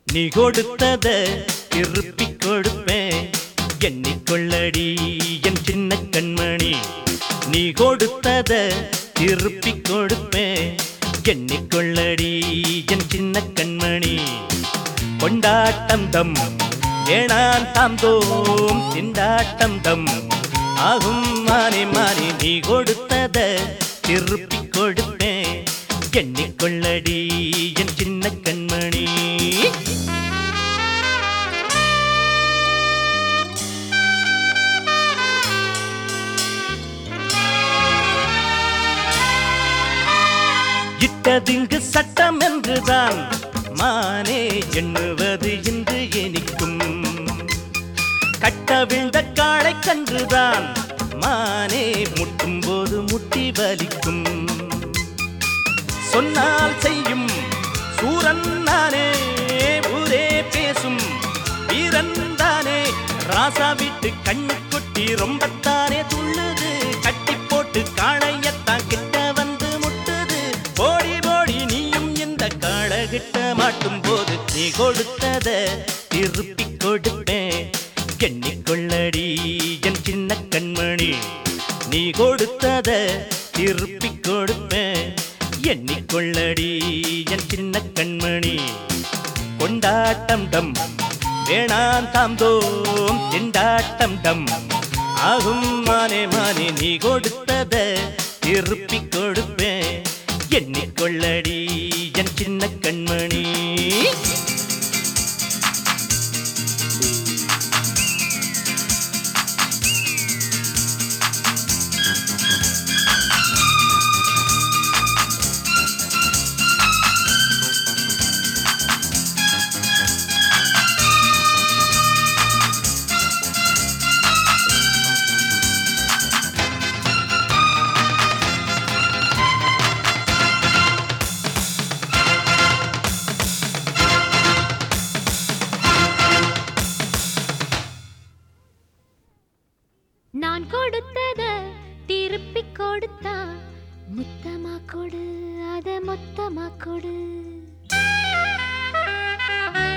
நீ கொடுத்தத திருப்பி கொடுப்பேன் எண்ணிக்கொள்ளடி என் சின்ன கண்மணி நீ கொடுத்தத திருப்பி கொடுப்பேன் எண்ணிக்கொள்ளடி என் சின்ன கண்மணி கொண்டாட்டம் தம் ஏனான் தாம் தோம் திண்டாட்டம் தம் ஆகும் மானே மானே நீ கொடுத்தத திருப்பி கொடுப்பேன் எண்ணிக்கொள்ளடி என் சின்ன கண்மணி இட்டதிங்கு சட்டம் என்றுதான் மானே எண்ணுவது இன்று எனிக்கும் கட்டவிழ்ந்த காளை கன்றுதான் மானே முட்டும் போது முட்டி வலிக்கும் சொன்னால் செய்யும் சூரன் நானே ஊரே பேசும் வீரன் தானே ராசா வீட்டு கண்ணு கொட்டி ரொம்பத்தானே துள்ளுது கட்டி போட்டு காளையத்தான் கிட்ட வந்து முட்டுது போடி போடி நீயும் இந்த காளகிட்ட மாட்டும் போது நீ கொடுத்தத திருப்பி கொடுப்பேன் எண்ணிக்கொள்ளடி என் சின்ன கண்மணி நீ கொடுத்தத திருப்பி கொடுப்பேன் எண்ணிக்கொள்ளடி என் சின்ன கண்மணி கொண்டாட்டம் டம் வேணாம் தாம் தோம் திண்டாட்டம் டம் ஆகும் மானே மானே நீ கொடுத்தத திருப்பி கொடுப்பேன் எண்ணிக்கொள்ளடி என் சின்ன கண்மணி நான் கொடுத்தத திருப்பி கொடுத்தா முத்தமா கொடு அத மொத்தமா கொடு